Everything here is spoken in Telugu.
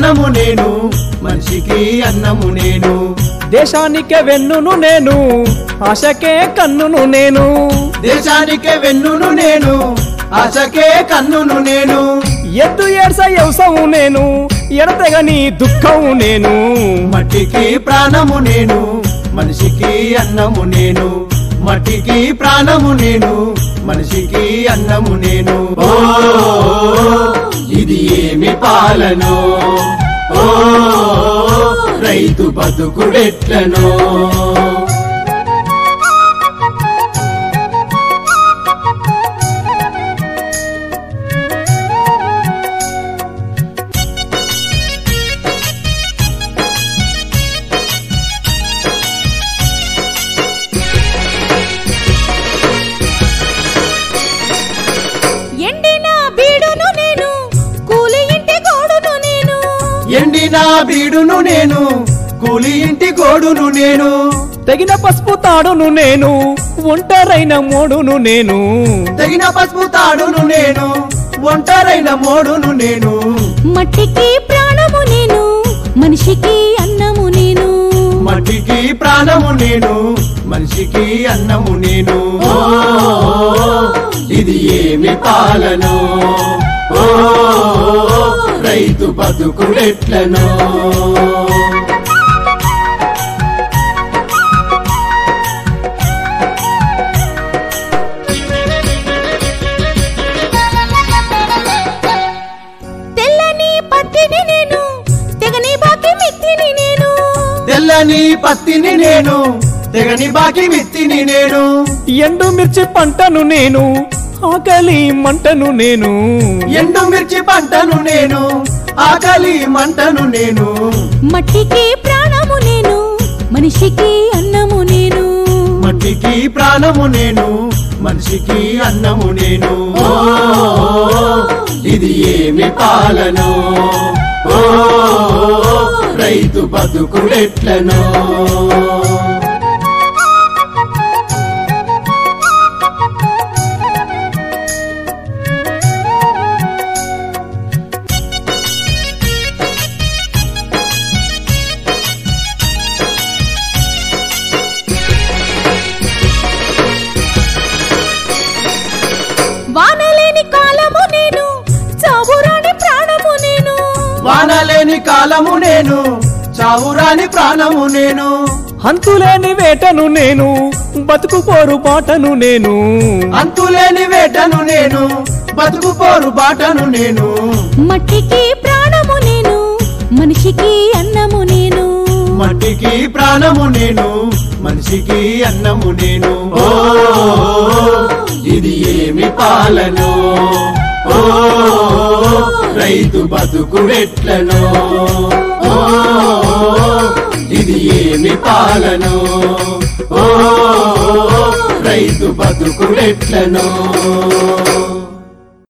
ప్రాణము నేను మనిషికి అన్నము నేను దేశానికే వెన్నును నేను ఆశకే కన్నును నేను దేశానికే వెన్నును నేను ఆశకే కన్నును నేను ఎద్దు ఏడ్స వ్యవసము నేను ఎడతెగని దుఃఖము నేను మట్టికి ప్రాణము నేను మనిషికి అన్నము నేను మట్టికి ప్రాణము నేను మనిషికి అన్నము నేను ఓ ఇది ఏమి పాలనో ఓ రైతు బతుకుడెట్లనో ఎండిన బీడును నేను కూలి ఇంటి గోడును నేను ఎండిన బీడును నేను కూలి ఇంటి గోడును నేను తెగిన పసుపు తాడును నేను ఒంటరైన మోడును నేను తగిన పసుపు తాడును నేను ఒంటరైన మోడును నేను మట్టికి ప్రాణము నేను మనిషికి అన్నము నేను మట్టికి ప్రాణము నేను మనిషికి అన్నము నేను ఓ ఇది ఏమి పాలనో ఓ రైతు బతుకుడెట్లనో తెల్లని పత్తిని నేను తెగని బాకి మిత్తిని నేను తెల్లని పత్తిని నేను తెగని బాకి మిత్తిని నేను ఎండు మిర్చి పంటను నేను ఆకలి మంటను నేను ఎండు మిర్చి పంటను నేను ఆకలి మంటను నేను మట్టికి ప్రాణము నేను మనిషికి అన్నము నేను మట్టికి ప్రాణము నేను మనిషికి అన్నము నేను ఓ ఇది ఏమి పాలనో ఓ రైతు బతుకుడెట్లనో వానలేని కాలము నేను చావురాని ప్రాణము నేను వానలేని కాలము నేను చావురాని ప్రాణము నేను హంతులేని వేటను నేను బతుకు పోరు బాటను నేను అంతులేని వేటను నేను బతుకు పోరు బాటను నేను మట్టికి ప్రాణము నేను మనిషికి అన్నము నేను మట్టికి ప్రాణము నేను మనిషికి అన్నము నేను ఓ ఇది ఏమి పాలనో ఓ రైతు బతుకుడెట్లనో ఓ ఇది ఏమి పాలనో ఓ రైతు బతుకుడెట్లనో